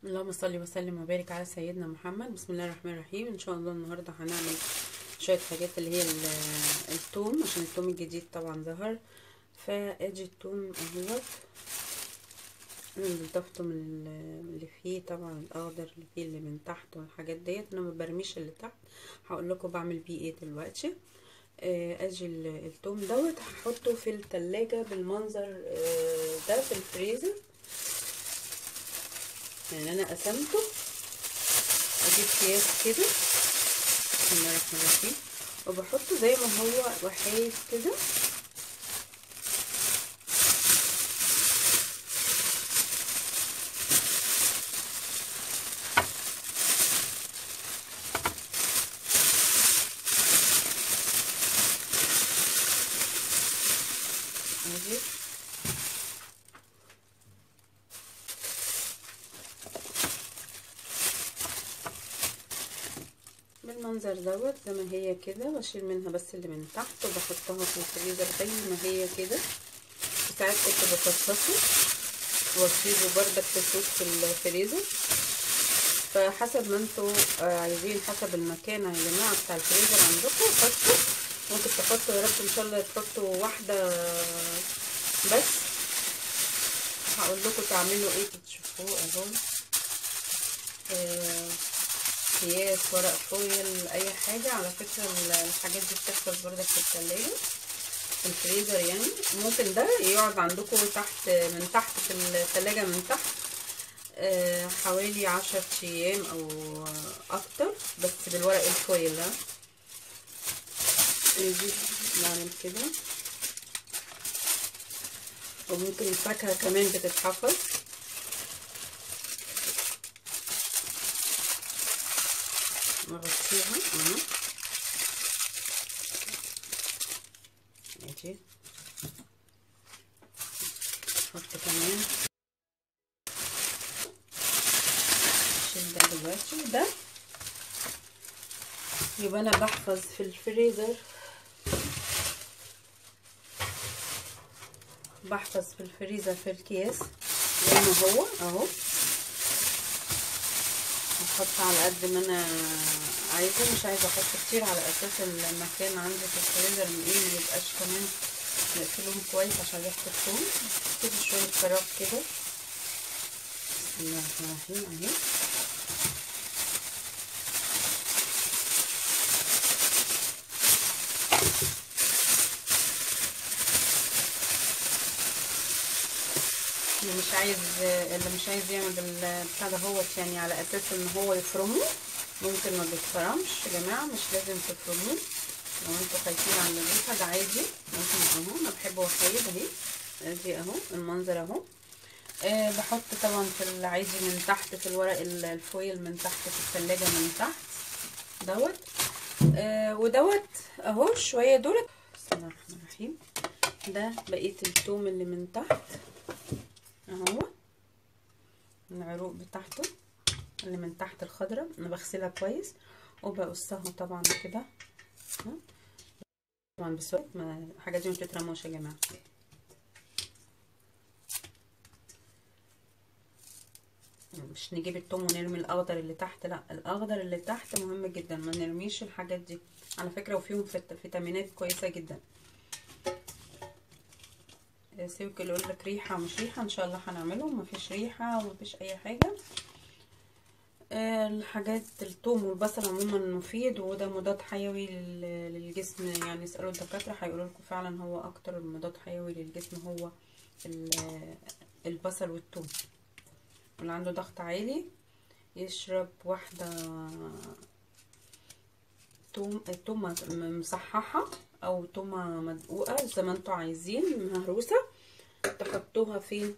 اللهم صل وسلم وبارك على سيدنا محمد بسم الله الرحمن الرحيم ان شاء الله النهارده هنعمل شويه حاجات اللي هي ال- التوم عشان التوم الجديد طبعا ظهر فاجي التوم اهوت نضفته من ال- اللي فيه طبعا الاخضر اللي فيه اللي من تحت والحاجات ديت انا ما برميش اللي تحت هقول لكم بعمل بيه ايه دلوقتي آه، اجي ال- التوم دوت هحطه في التلاجة بالمنظر آه، ده في الفريزر يعني انا قسمته اجيب اكياس كده بسم الله الرحمن الرحيم وبحطه زي ما هو وحيد كده اجي بالمنظر دوت زي ما هي كده بشيل منها بس اللي من تحت وبحطها في الفريزر زي ما هي كده ساعات كنت بفصصه واسيبه بردك تفوت في الفريزر فحسب ما انتوا عايزين حسب المكان يا جماعه بتاع الفريزر عندكم حطوا ممكن تحطوا يا رب ان شاء الله تحطوا واحده بس هقول لكم تعملوا ايه تشوفوه اهو آه اكياس ورق فويل اي حاجة على فكرة الحاجات دي بتحفظ بردك في التلاجة في الفريزر يعني ممكن ده يقعد عندكم تحت من تحت في التلاجة من تحت آه حوالي عشر ايام او اكتر بس بالورق الفويل ده نجيب نعمل كده وممكن الفاكهة كمان بتتحفظ نغطيها اهو ماشي نحط كمان نشيل ده دلوقتي وده يبقى انا بحفظ في الفريزر بحفظ في الفريزر في الكيس زي ما هو اهو احط على قد ما انا عايزه مش عايزه احط كتير على اساس المكان عندي في الفريزر ايه ما يبقاش كمان نقفلهم كويس عشان ريحه الثوم كده شويه فراغ كده بسم الله الرحمن الرحيم اهي اللي مش عايز اللي مش عايز يعمل بالبتاع دهوت يعني على اساس ان هو يفرمه ممكن ما بيتفرمش يا جماعه مش لازم تفرموه لو انتوا خايفين على الريحه ده عادي ممكن اهو انا بحبه وحيد اهي ادي اهو المنظر اهو أه بحط طبعا في العادي من تحت في الورق الفويل من تحت في الثلاجه من تحت دوت أه ودوت اهو شويه دولت بسم الله الرحمن الرحيم ده بقيه الثوم اللي من تحت اهو العروق بتاعته اللي من تحت الخضرة انا بغسلها كويس وبقصها طبعا كده طبعا بسرعة ما الحاجات دي ما بتترموش يا جماعه مش نجيب التوم ونرمي الاخضر اللي تحت لا الاخضر اللي تحت مهم جدا ما نرميش الحاجات دي على فكره وفيهم فيتامينات كويسه جدا سيبك اللي يقول لك ريحه مش ريحه ان شاء الله هنعمله مفيش ريحه ومفيش اي حاجه آه الحاجات الثوم والبصل عموما مفيد وده مضاد حيوي للجسم يعني اسالوا الدكاتره هيقولوا لكم فعلا هو اكتر مضاد حيوي للجسم هو البصل والثوم واللي عنده ضغط عالي يشرب واحده توم تومه مصححه او تومه مدقوقه زي ما انتوا عايزين مهروسه تحطوها في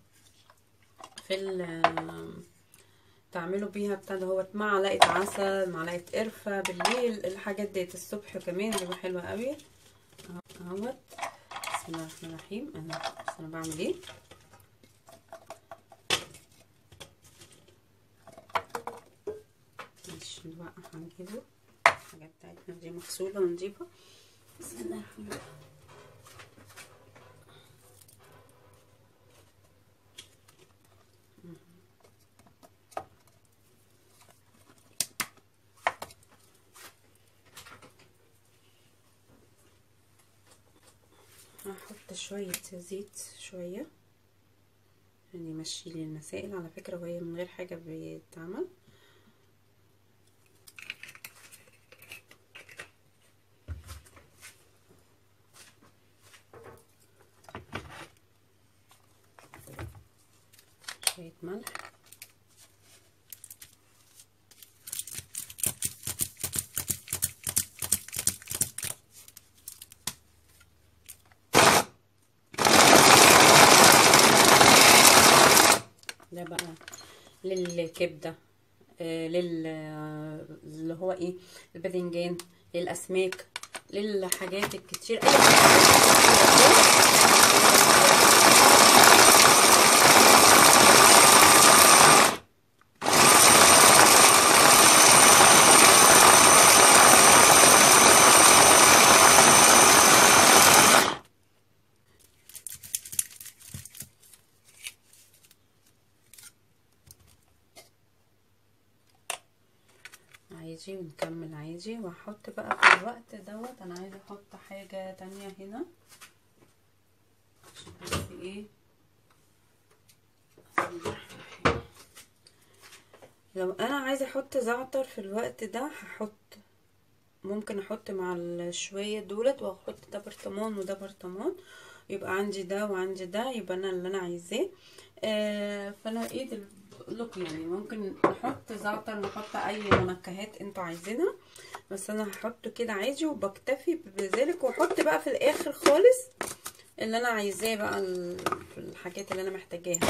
في تعملوا بيها بتاع دهوت معلقه عسل معلقه قرفه بالليل الحاجات ديت الصبح كمان بتبقى حلوه قوي اهوت بسم الله الرحمن الرحيم انا بس انا بعمل ايه ماشي بقى هنجيبه الحاجات بتاعتنا دي مغسوله ونجيبها بسم الله الرحمن الرحيم هحط شوية زيت شوية يعني يمشي لي المسائل على فكرة وهي من غير حاجة بتتعمل شوية ملح ده بقى للكبدة آه لل آه، اللي هو ايه الباذنجان للأسماك للحاجات الكتير أي عادي ونكمل عادي وهحط بقى في الوقت دوت انا عايزه احط حاجه تانية هنا عشان بس ايه لو انا عايزه احط زعتر في الوقت ده هحط ممكن احط مع الشويه دولت واحط ده برطمان وده برطمان يبقى عندي ده وعندي ده يبقى انا اللي انا عايزاه آه فانا ايه دل... لكم يعني ممكن نحط زعتر نحط اي منكهات انتوا عايزينها بس انا هحطه كده عادي وبكتفي بذلك واحط بقى في الاخر خالص اللي انا عايزاه بقى الحاجات اللي انا محتاجاها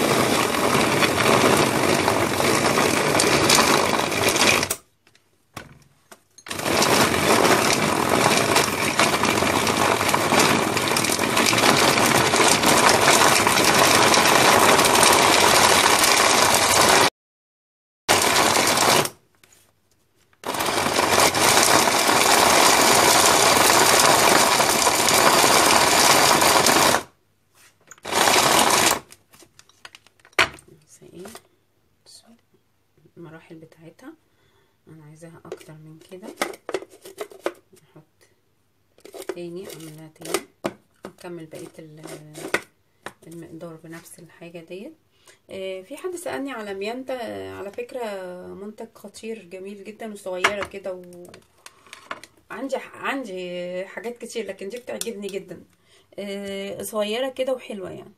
المراحل بتاعتها انا عايزاها اكتر من كده نحط تاني اعملها تاني نكمل بقيه المقدار بنفس الحاجه ديت آه في حد سالني على ميانتا على فكره منتج خطير جميل جدا وصغيره كده و عندي عندي حاجات كتير لكن دي بتعجبني جدا آه صغيره كده وحلوه يعني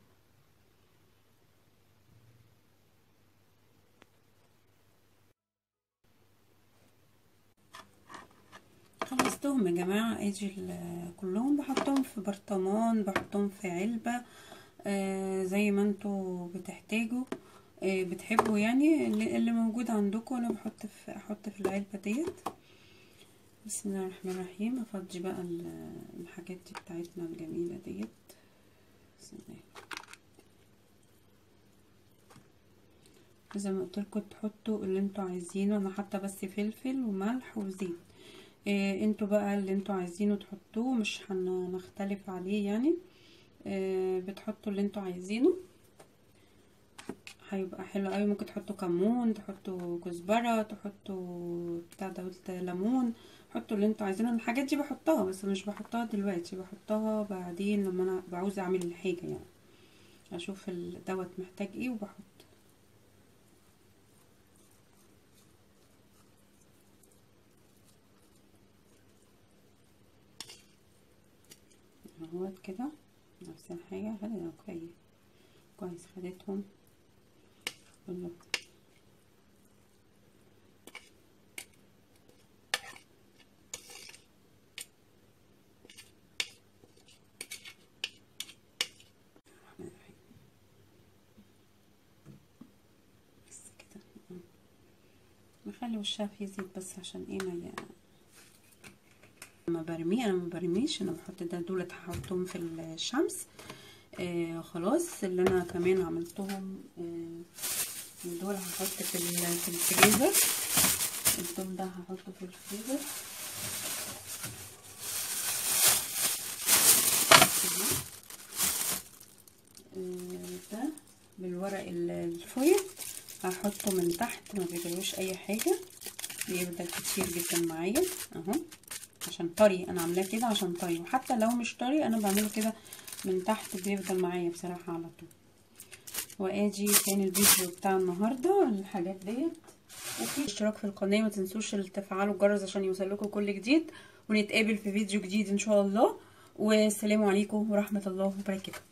خلصتهم يا جماعة ادي كلهم بحطهم في برطمان بحطهم في علبة آه زي ما انتوا بتحتاجوا آه بتحبوا يعني اللي موجود عندكم انا بحط في احط في العلبة ديت بسم الله الرحمن الرحيم افضي بقى الحاجات دي بتاعتنا الجميلة ديت بسم الله زي ما قلت لكم تحطوا اللي انتوا عايزينه انا حاطه بس فلفل وملح وزيت إيه انتوا بقى اللي انتوا عايزينه تحطوه مش هنختلف عليه يعني إيه بتحطوا اللي انتوا عايزينه هيبقى حلو قوي ممكن تحطوا كمون تحطوا كزبره تحطوا بتاع ده قلت ليمون حطوا اللي انتوا عايزينه الحاجات دي بحطها بس مش بحطها دلوقتي بحطها بعدين لما انا بعوز اعمل الحاجه يعني اشوف دوت محتاج ايه وبحط اهوت كده نفس الحاجة خدنا كويس كويس خدتهم كلهم بس كده نخلي وشها فيه زيت بس عشان ايه ما ما برميه انا ما برميش انا بحط ده دولت هحطهم في الشمس آه خلاص اللي انا كمان عملتهم آه دول هحط في في الفريزر الدول ده هحطه في الفريزر آه ده بالورق الفويل هحطه من تحت ما بيجروش اي حاجه بيفضل كتير جدا معايا اهو عشان طري انا عاملاه كده عشان طري وحتى لو مش طري انا بعمله كده من تحت بيفضل معايا بصراحه على طول وادي كان الفيديو بتاع النهارده الحاجات ديت وفي اشتراك في القناه ما تنسوش تفعلوا الجرس عشان يوصلكوا كل جديد ونتقابل في فيديو جديد ان شاء الله والسلام عليكم ورحمه الله وبركاته